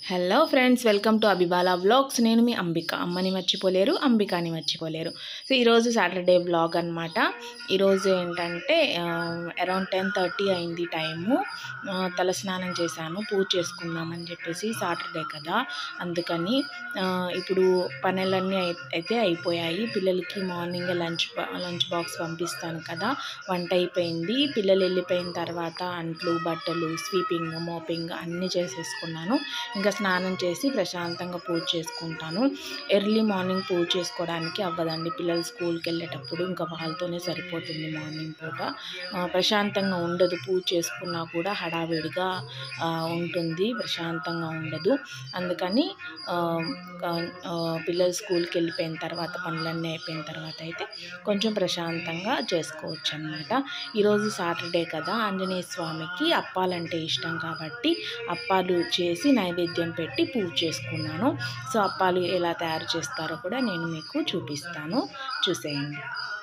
Hello friends welcome to Abhibala vlogs నేను మీ అంబిక అమ్మని మర్చిపోలేరు అంబికాని మర్చిపోలేరు సో ఈరోజు సాటర్డే వ్లాగ్ అనమాట ఈరోజు ఏంటంటే అరౌండ్ టెన్ థర్టీ అయింది టైము ఆ, తలస్నానం చేశాను పూజ చేసుకుందామని చెప్పేసి సాటర్డే కదా అందుకని ఆ, ఇప్పుడు పనులన్నీ అయి- అయితే అయిపోయాయి పిల్లలకి మార్నింగ్ లంచ్ లంచ్ బాక్స్ పంపిస్తాను కదా వంట అయిపోయింది పిల్లలు వెళ్ళిపోయిన తర్వాత అంట్లు బట్టలు స్వీపింగ్ మోపింగ్ అన్నీ చేసేసుకున్నాను ఇంకా స్నానం చేసి ప్రశాంతంగా పూజ చేసుకుంటాను ఎర్లీ మార్నింగ్ పూజ చేసుకోవడానికి అవ్వదండి పిల్లలు స్కూల్కి వెళ్ళేటప్పుడు ఇంకా వాళ్ళతోనే సరిపోతుంది మార్నింగ్ పూట ఆ, ప్రశాంతంగా ఉండదు పూజ చేసుకున్నా కూడా హడావిడిగా ఆ, ఉంటుంది ప్రశాంతంగా ఉండదు అందుకని ఆ, ఆ, పిల్లలు స్కూల్కి వెళ్ళిపోయిన తర్వాత పనులన్నీ అయిపోయిన తర్వాత అయితే కొంచెం ప్రశాంతంగా చేసుకోవచ్చు అనమాట ఈరోజు సాటర్డే కదా ఆంజనేయ స్వామికి అప్పాలంటే ఇష్టం కాబట్టి అప్పాలు చేసి నైవేద్యం పెట్టి పూజ చేసుకున్నాను సో అప్పాలు ఎలా తయారు చేస్తారో కూడా నేను మీకు చూపిస్తాను చూసేయండి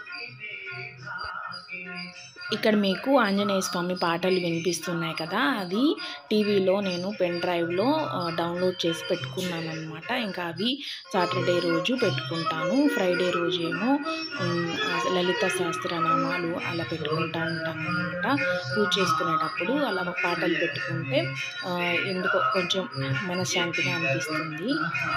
ఇక్కడ మీకు ఆంజనేయ స్వామి పాటలు వినిపిస్తున్నాయి కదా అది టీవీలో నేను పెన్ డ్రైవ్లో ఆ, డౌన్లోడ్ చేసి పెట్టుకున్నాను అనమాట ఇంకా అవి సాటర్డే రోజు పెట్టుకుంటాను ఫ్రైడే రోజు ఏమో ఉమ్, ఆ, లలిత సహస్రనామాలు అలా పెట్టుకుంటా ఉంటాను అనమాట పూజ చేసుకునేటప్పుడు అలా పాటలు పెట్టుకుంటే ఆ, ఎందుకో కొంచెం మనశ్శాంతిగా అనిపిస్తుంది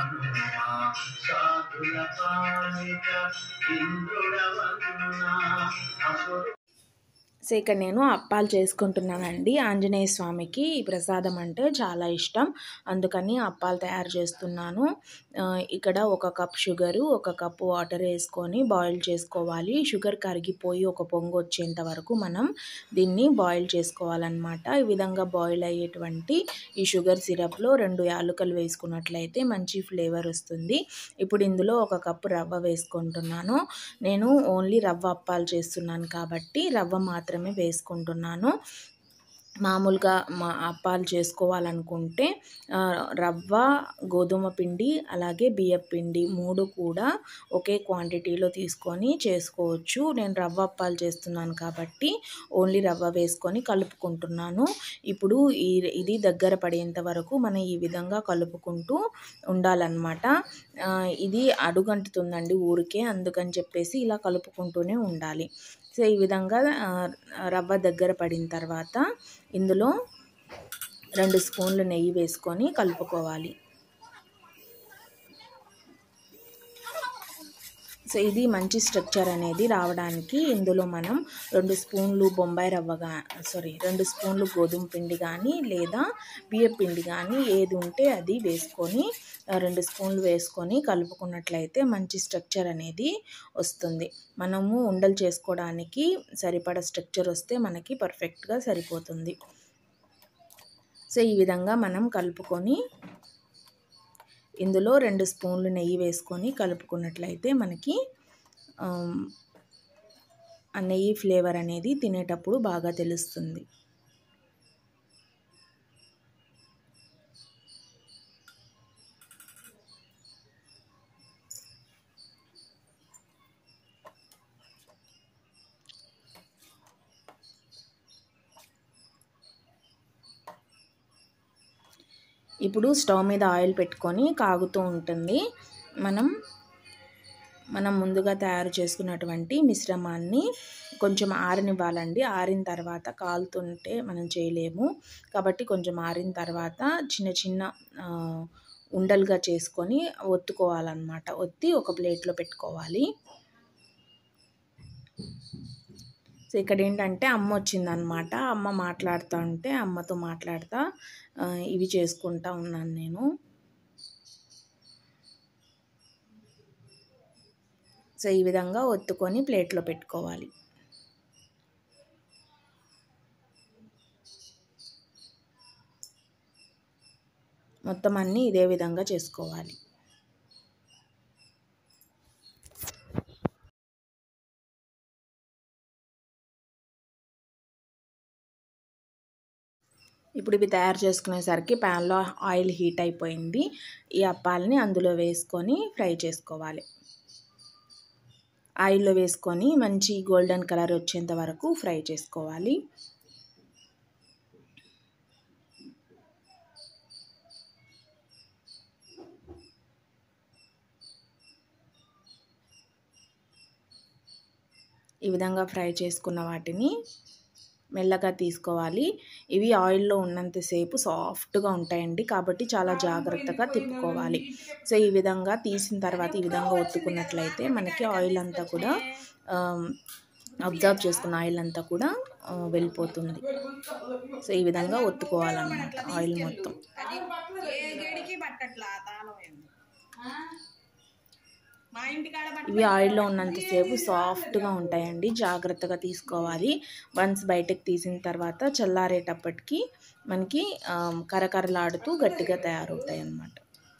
సో ఇక్కడ నేను అప్పాలు చేసుకుంటున్నానండి ఆంజనేయ స్వామికి ఈ ప్రసాదం అంటే చాలా ఇష్టం అందుకని అప్పాలు తయారు చేస్తున్నాను ఆ, ఇక్కడ ఒక కప్ షుగరు ఒక కప్ వాటర్ వేసుకొని బాయిల్ చేసుకోవాలి షుగర్ కరిగిపోయి ఒక పొంగు వచ్చేంత వరకు మనం దీన్ని బాయిల్ చేసుకోవాలన్నమాట ఈ విధంగా బాయిల్ అయ్యేటువంటి ఈ షుగర్ సిరప్లో రెండు యాలకులు వేసుకున్నట్లయితే మంచి ఫ్లేవర్ వస్తుంది ఇప్పుడు ఇందులో ఒక కప్పు రవ్వ వేసుకుంటున్నాను నేను ఓన్లీ రవ్వ అప్పాలు చేస్తున్నాను కాబట్టి రవ్వ మాత్రమే వేసుకుంటున్నాను మామూలుగా మా అప్పాలు చేసుకోవాలనుకుంటే ఆ, రవ్వ గోధుమ పిండి అలాగే బియ్యం పిండి మూడు కూడా ఒకే క్వాంటిటీలో తీసుకొని చేసుకోవచ్చు నేను రవ్వ అప్పాలు చేస్తున్నాను కాబట్టి ఓన్లీ రవ్వ వేసుకొని కలుపుకుంటున్నాను ఇప్పుడు ఈ ఇది దగ్గర పడేంత వరకు మనం ఈ విధంగా కలుపుకుంటూ ఉండాలన్నమాట ఆ, ఇది అడుగంటుతుందండి ఊరికే అందుకని చెప్పేసి ఇలా కలుపుకుంటూనే ఉండాలి సో ఈ విధంగా ఆ, రవ్వ దగ్గర పడిన తర్వాత ఇందులో రెండు స్పూన్లు నెయ్యి వేసుకొని కలుపుకోవాలి సో ఇది మంచి స్ట్రక్చర్ అనేది రావడానికి ఇందులో మనం రెండు స్పూన్లు బొంబాయి రవ్వ గా సారీ రెండు స్పూన్లు గోధుమ పిండి కానీ లేదా బియ్యం పిండి కానీ ఏది ఉంటే అది వేసుకొని ఆ, రెండు స్పూన్లు వేసుకొని కలుపుకున్నట్లయితే మంచి స్ట్రక్చర్ అనేది వస్తుంది మనము ఉండలు చేసుకోవడానికి సరిపడ స్ట్రక్చర్ వస్తే మనకి పర్ఫెక్ట్గా సరిపోతుంది సో ఈ విధంగా మనం కలుపుకొని ఇందులో రెండు స్పూన్లు నెయ్యి వేసుకొని కలుపుకున్నట్లయితే మనకి ఆమ్, ఆ నెయ్యి ఫ్లేవర్ అనేది తినేటప్పుడు బాగా తెలుస్తుంది ఇప్పుడు స్టవ్ మీద ఆయిల్ పెట్టుకొని కాగుతూ ఉంటుంది మనం మనం ముందుగా తయారు చేసుకున్నటువంటి మిశ్రమాన్ని కొంచెం ఆరనివ్వాలండి ఆరిన తర్వాత కాలుతుంటే మనం చేయలేము కాబట్టి కొంచెం ఆరిన తర్వాత చిన్న చిన్న ఆ, ఉండలుగా చేసుకొని ఒత్తుకోవాలన్నమాట ఒత్తి ఒక ప్లేట్లో పెట్టుకోవాలి సో ఇక్కడ ఏంటంటే అమ్మ వచ్చిందనమాట అమ్మ మాట్లాడుతూ ఉంటే అమ్మతో మాట్లాడుతూ ఆ, ఇవి చేసుకుంటా ఉన్నాను నేను సో ఈ విధంగా ఒత్తుకొని ప్లేట్లో పెట్టుకోవాలి మొత్తం అన్నీ ఇదే విధంగా చేసుకోవాలి ఇప్పుడు ఇవి తయారు చేసుకునేసరికి ప్యాన్లో ఆయిల్ హీట్ అయిపోయింది ఈ అప్పాలని అందులో వేసుకొని ఫ్రై చేసుకోవాలి ఆయిల్లో వేసుకొని మంచి గోల్డెన్ కలర్ వచ్చేంత వరకు ఫ్రై చేసుకోవాలి ఈ విధంగా ఫ్రై చేసుకున్న వాటిని మెల్లగా తీసుకోవాలి ఇవి ఆయిల్లో ఉన్నంతసేపు సాఫ్ట్గా ఉంటాయండి కాబట్టి చాలా జాగ్రత్తగా తిప్పుకోవాలి సో ఈ విధంగా తీసిన తర్వాత ఈ విధంగా ఒత్తుకున్నట్లయితే మనకి ఆయిల్ అంతా కూడా అబ్జర్వ్ చేసుకున్న ఆయిల్ అంతా కూడా ఆ, వెళ్ళిపోతుంది సో ఈ విధంగా ఒత్తుకోవాలన్నమాట ఆయిల్ మొత్తం ఏ గడికి పట్టట్లా తాళం ఏంది? మా ఇంటికాడ పట్ట ఇవి ఆయిల్లో ఉన్నంతసేపు సాఫ్ట్గా ఉంటాయండి జాగ్రత్తగా తీసుకోవాలి వన్స్ బయటకు తీసిన తర్వాత చల్లారేటప్పటికి మనకి ఆ, కరకరలాడుతూ గట్టిగా తయారవుతాయి అన్నమాట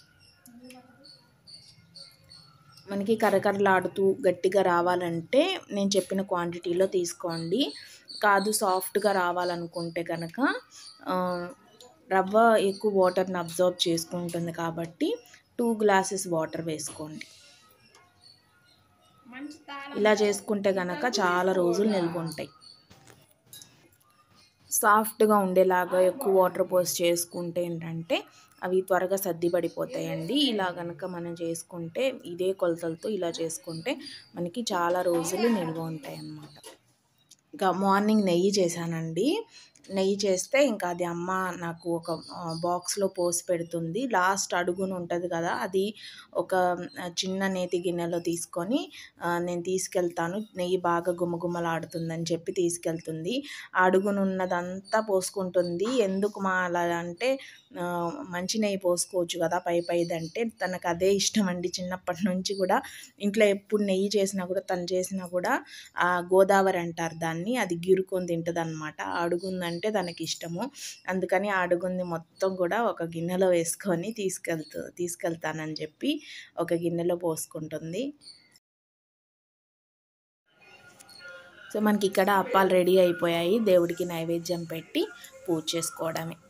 మనకి కరకరలాడుతూ గట్టిగా రావాలంటే నేను చెప్పిన క్వాంటిటీలో తీసుకోండి కాదు సాఫ్ట్గా రావాలనుకుంటే కనుక ఆ, రవ్వ ఎక్కువ వాటర్ని అబ్జర్వ్ చేసుకుంటుంది కాబట్టి టూ గ్లాసెస్ వాటర్ వేసుకోండి మంచి తాళం ఇలా చేసుకుంటే కనుక చాలా రోజులు నిల్వ ఉంటాయి సాఫ్ట్గా ఉండేలాగా ఎక్కువ వాటర్ పోసి చేసుకుంటే ఏంటంటే అవి త్వరగా సర్ది పడిపోతాయండి ఇలా కనుక మనం చేసుకుంటే ఇదే కొలతలతో ఇలా చేసుకుంటే మనకి చాలా రోజులు నిల్వ ఉంటాయి అన్నమాట ఇంకా మార్నింగ్ నెయ్యి చేశానండి నెయ్యి చేస్తే ఇంకా అది అమ్మ నాకు ఒక బాక్స్లో పోసి పెడుతుంది లాస్ట్ అడుగున ఉంటుంది కదా అది ఒక ఆ, చిన్న నేతి గిన్నెలో తీసుకొని ఆ, నేను తీసుకెళ్తాను నెయ్యి బాగా గుమగుమలాడుతుందని చెప్పి తీసుకెళ్తుంది ఆ అడుగున ఉన్నదంతా పోసుకుంటుంది ఎందుకు మా అలా అంటే ఆ, మంచి నెయ్యి పోసుకోవచ్చు కదా పై పైదంటే తనకు అదే ఇష్టం అండి చిన్నప్పటి నుంచి కూడా ఇంట్లో ఎప్పుడు నెయ్యి చేసినా కూడా తను చేసినా కూడా ఆ గోదావరి అంటారు దాన్ని అది గిరుకొని తింటుంది అనమాట అడుగుందంటే తనకి ఇష్టము అందుకని ఆ అడుగుంది మొత్తం కూడా ఒక గిన్నెలో వేసుకొని తీసుకెళ్తూ తీసుకెళ్తానని చెప్పి ఒక గిన్నెలో పోసుకుంటుంది సో మనకి ఇక్కడ అప్పాలు రెడీ అయిపోయాయి దేవుడికి నైవేద్యం పెట్టి పూజ చేసుకోవడమే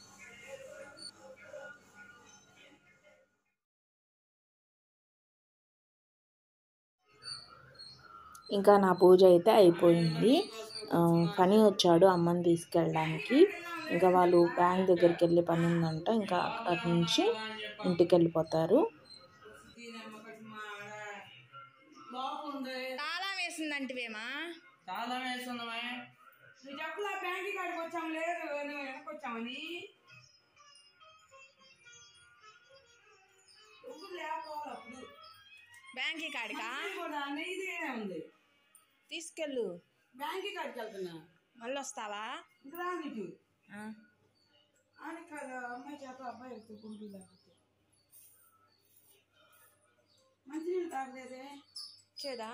ఇంకా నా పూజ అయితే అయిపోయింది ఆ, పని వచ్చాడు అమ్మని తీసుకెళ్ళడానికి ఇంకా వాళ్ళు బ్యాంక్ దగ్గరికి వెళ్ళే పని ఉందంట ఇంకా అక్కడి నుంచి ఇంటికి వెళ్ళిపోతారు తాళం వేసిందంటివేమా తాళం వేస్తున్నామే నువ్వు చెప్పలా బ్యాంక్ కాడికి వచ్చాం లేదు నువ్వు వెనకొచ్చామని ఎప్పుడు లేకపోవాలి అప్పుడు బ్యాంక్ కాడికా కూడా ఇదే ఉంది తీసుకెళ్ళు బ్యాంక్ కాడికి వెళ్తున్నా మళ్ళీ వస్తావా ఇంకా నీకు ఆ. అని కదా అమ్మాయి చేత అబ్బాయి ఎత్తుకుంటూ లేకపోతే మంచినీళ్ళు తాగలేదే చేదా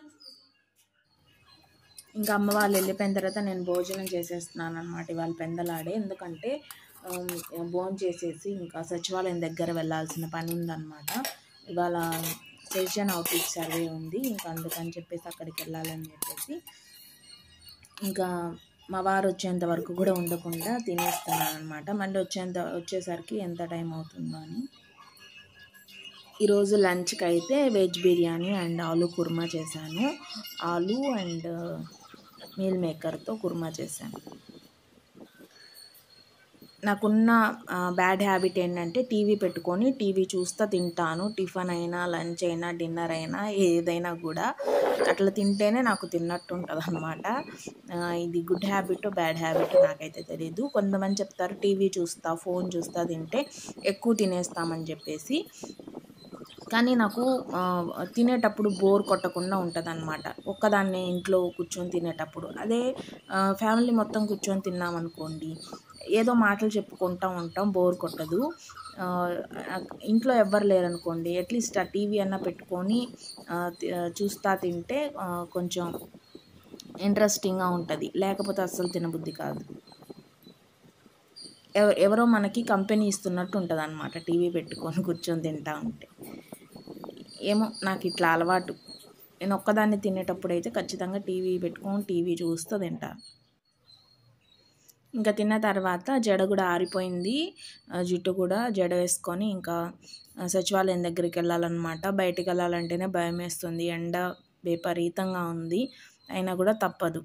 ఇంకా అమ్మ వాళ్ళు వెళ్ళిపోయిన తర్వాత నేను భోజనం చేసేస్తున్నాను అనమాట ఇవాళ పెందలాడే ఎందుకంటే భోజనం చేసేసి ఇంకా సచివాలయం దగ్గర వెళ్ళాల్సిన పని ఉందన్నమాట ఇవాళ సెషన్ అవుట్రీచ్ సర్వే ఉంది ఇంకా అందుకని చెప్పేసి అక్కడికి వెళ్ళాలని చెప్పేసి ఇంకా మా వారు వచ్చేంత వరకు కూడా ఉండకుండా తినేస్తున్నాను అనమాట మళ్ళీ వచ్చేంత వచ్చేసరికి ఎంత టైం అవుతుందో అని ఈరోజు లంచ్కి అయితే వెజ్ బిర్యానీ అండ్ ఆలు కుర్మా చేశాను ఆలు అండ్ మీల్ మేకర్తో కుర్మా చేశాను నాకున్న బ్యాడ్ హ్యాబిట్ ఏంటంటే టీవీ పెట్టుకొని టీవీ చూస్తూ తింటాను టిఫిన్ అయినా లంచ్ అయినా డిన్నర్ అయినా ఏదైనా కూడా అట్లా తింటేనే నాకు తిన్నట్టు ఉంటుంది అనమాట ఇది గుడ్ హ్యాబిట్ బ్యాడ్ హ్యాబిట్ నాకైతే తెలియదు కొంతమంది చెప్తారు టీవీ చూస్తా ఫోన్ చూస్తా తింటే ఎక్కువ తినేస్తామని చెప్పేసి కానీ నాకు ఆ, తినేటప్పుడు బోర్ కొట్టకుండా ఉంటుంది అనమాట ఒక్కదాన్నే ఇంట్లో కూర్చొని తినేటప్పుడు అదే ఆ, ఫ్యామిలీ మొత్తం కూర్చొని తిన్నామనుకోండి ఏదో మాటలు చెప్పుకుంటూ ఉంటాం బోర్ కొట్టదు ఆ, ఇంట్లో ఎవ్వరు లేరనుకోండి అట్లీస్ట్ ఆ టీవీ అన్న పెట్టుకొని ఆ, తి- ఆ, చూస్తా తింటే ఆ, కొంచెం ఇంట్రెస్టింగ్గా ఉంటుంది లేకపోతే అస్సలు తినబుద్ధి కాదు ఎవ- ఎవరో మనకి కంపెనీ ఇస్తున్నట్టు ఉంటుంది అనమాట టీవీ పెట్టుకొని కూర్చొని తింటా ఉంటే ఏమో నాకు ఇట్లా అలవాటు నేను ఒక్కదాన్ని తినేటప్పుడు అయితే ఖచ్చితంగా టీవీ పెట్టుకొని టీవీ చూస్తూ తింటాను ఇంకా తిన్న తర్వాత జడ కూడా ఆరిపోయింది ఆ, జుట్టు కూడా జడ వేసుకొని ఇంకా ఆ, సచివాలయం దగ్గరికి వెళ్ళాలన్నమాట బయటికి వెళ్ళాలంటేనే భయం వేస్తుంది ఎండ విపరీతంగా ఉంది అయినా కూడా తప్పదు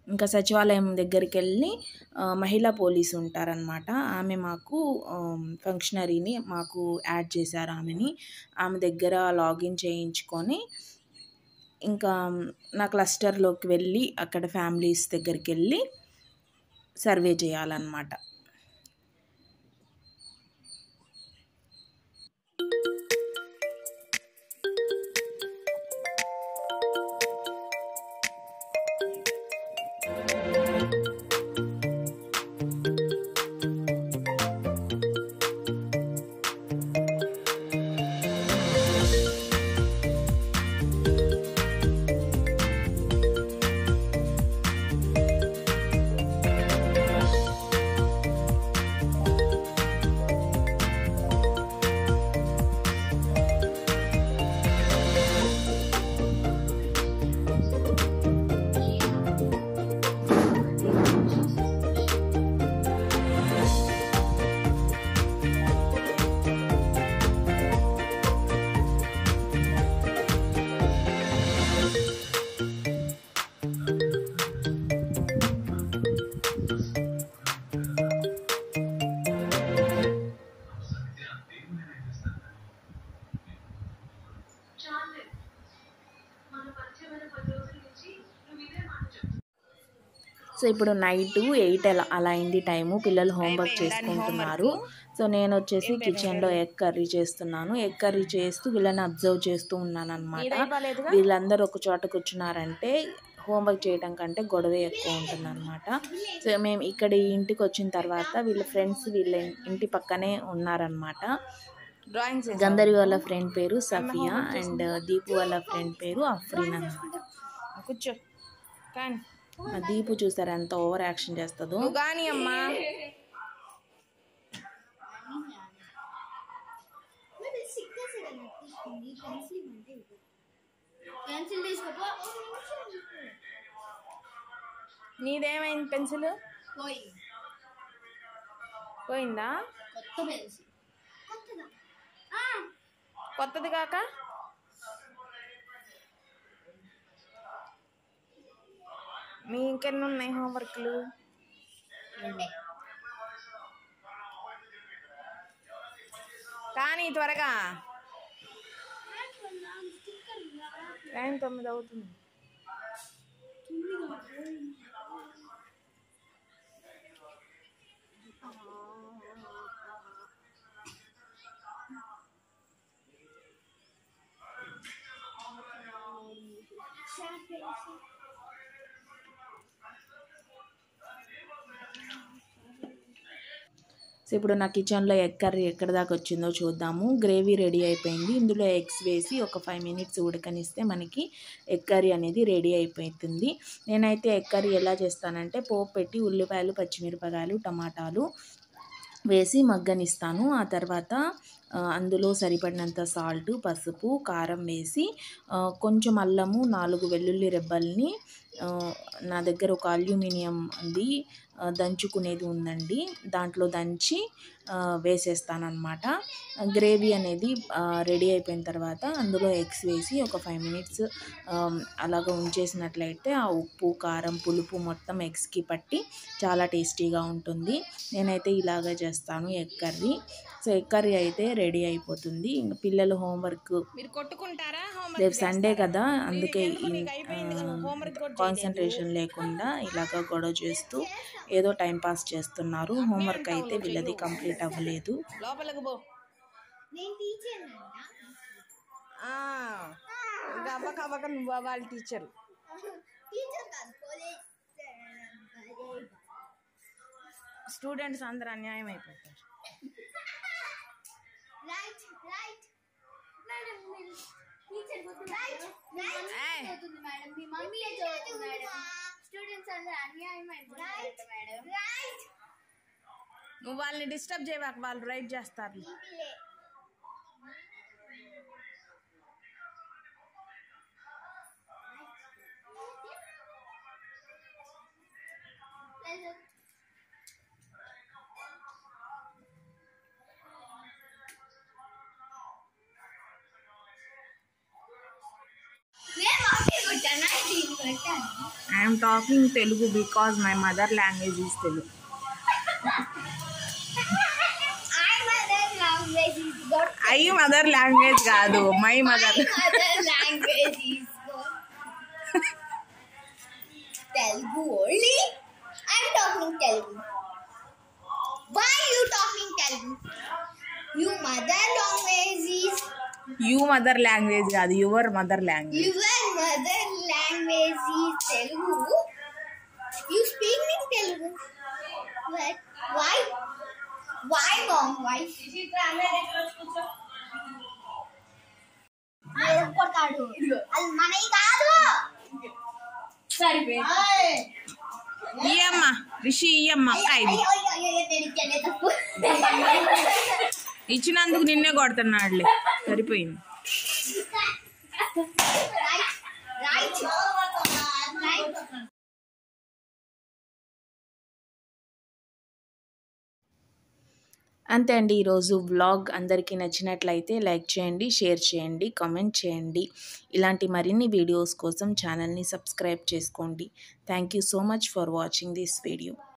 ఇంకా సచివాలయం దగ్గరికి వెళ్ళి ఆ, మహిళా పోలీసు ఉంటారనమాట ఆమె మాకు ఫంక్షనరీని మాకు యాడ్ చేశారు ఆమెని ఆమె దగ్గర లాగిన్ చేయించుకొని ఇంకా నా క్లస్టర్లోకి వెళ్ళి అక్కడ ఫ్యామిలీస్ దగ్గరికి వెళ్ళి సర్వే చేయాలన్నమాట సో ఇప్పుడు నైట్ ఎయిట్ అలా అలా అయింది టైము పిల్లలు హోంవర్క్ చేసుకుంటున్నారు సో నేను వచ్చేసి కిచెన్లో ఎగ్ కర్రీ చేస్తున్నాను ఎగ్ కర్రీ చేస్తూ వీళ్ళని అబ్జర్వ్ చేస్తూ ఉన్నాను అనమాట వీళ్ళందరూ ఒక చోట కూర్చున్నారంటే హోంవర్క్ చేయడం కంటే గొడవ ఎక్కువ ఉంటుంది అనమాట సో మేము ఇక్కడ ఈ ఇంటికి వచ్చిన తర్వాత వీళ్ళ ఫ్రెండ్స్ వీళ్ళ ఇంటి పక్కనే ఉన్నారనమాట డ్రాయింగ్ గంధర్వి వాళ్ళ ఫ్రెండ్ పేరు సఫియా అండ్ దీపు వాళ్ళ ఫ్రెండ్ పేరు అఫ్రీన్ అనమాట కూర్చో కానీ మా దీపు చూసారు ఎంత ఓవర్ యాక్షన్ చేస్తుందో నువ్వు కానీ అమ్మా పెన్సిల్ తీసుకోపో నీదేమైంది పెన్సిల్ పోయి పోయిందా కొత్త పెన్సిల్ కొత్తదా ఆ, కొత్తది కాక మీ ఇంకెన్ని ఉన్నాయి హోంవర్క్లు కానీ త్వరగా టైం తొమ్మిది అవుతుంది సో ఇప్పుడు నా కిచెన్లో ఎగ్ కర్రీ ఎక్కడ దాకా వచ్చిందో చూద్దాము గ్రేవీ రెడీ అయిపోయింది ఇందులో ఎగ్స్ వేసి ఒక ఫైవ్ మినిట్స్ ఉడకనిస్తే మనకి ఎగ్ కర్రీ అనేది రెడీ అయిపోతుంది నేనైతే ఎగ్ కర్రీ ఎలా చేస్తానంటే పోపు పెట్టి ఉల్లిపాయలు పచ్చిమిరపకాయలు టమాటాలు వేసి మగ్గనిస్తాను ఆ తర్వాత ఆ, అందులో సరిపడినంత సాల్ట్ పసుపు కారం వేసి ఆ, కొంచెం అల్లము నాలుగు వెల్లుల్లి రెబ్బల్ని ఆ, నా దగ్గర ఒక అల్యూమినియం ఉంది ఆ, దంచుకునేది ఉందండి దాంట్లో దంచి వేసేస్తాను అనమాట గ్రేవీ అనేది రెడీ అయిపోయిన తర్వాత అందులో ఎగ్స్ వేసి ఒక ఫైవ్ మినిట్స్ అలాగ ఉంచేసినట్లయితే ఆ ఉప్పు కారం పులుపు మొత్తం ఎగ్స్కి పట్టి చాలా టేస్టీగా ఉంటుంది నేనైతే ఇలాగే చేస్తాను egg curry so egg curry అయితే రెడీ అయిపోతుంది ఇంకా పిల్లలు హోంవర్క్ మీరు కొట్టుకుంటారా రేపు సండే కదా అందుకే మీకు అయిపోయింది కదా, homework కూడా కాన్సన్ట్రేషన్ లేకుండా ఇలాగ గొడవ చేస్తూ ఏదో టైం పాస్ చేస్తున్నారు హోంవర్క్ అయితే వీళ్ళది కంప్లీట్ అవ్వలేదు లోపలికి పో నేను టీచర్ ఆ, ఇంకా అవ్వక అవ్వక నువ్వు అవ్వాలి టీచర్ టీచర్ కాదు పోలీస్ స్టూడెంట్స్ అందరు అన్యాయం అయిపోతారు రైట్ రైట్ మేడం మీరు టీచర్ పోతుంది రైట్ ఏయ్. చదువుతుంది మేడం మీ మమ్మీ చదువుతుంది మేడం స్టూడెంట్స్ అందరూ అన్యాయం అయిపోతుంది మేడం రైట్ నువ్వు వాళ్ళని డిస్టర్బ్ చేయవాక వాళ్ళు రైట్ చేస్తారు నేను మమ్మీ కొట్టాను దీన్ని కొట్టాను I'm talking Telugu because my mother language is Telugu I mother language is good. I mother language కాదు my mother My mother language is good. Telugu only. I'm talking Telugu. Why you talking Telugu? You mother language is you mother language కాదు your mother language your mother language is Telugu. You speak in Telugu. But why? Why mom? Why? మీరు కొడతాడు అది మనవి కాదు ఇయ్యమ్మ రిషి ఇయ్యమ్మ అక్క ఇది అయ్యో, అయ్యో, అయ్యో, తెలియట్లే, తప్పు. ఇచ్చినందుకు నిన్నే కొడుతున్నాడులే సరిపోయింది Right, right, right. అంతే అండి ఈరోజు వ్లాగ్ అందరికీ నచ్చినట్లయితే లైక్ చేయండి షేర్ చేయండి కామెంట్ చేయండి ఇలాంటి మరిన్ని వీడియోస్ కోసం ఛానల్ని సబ్స్క్రైబ్ చేసుకోండి thank you so much for watching this video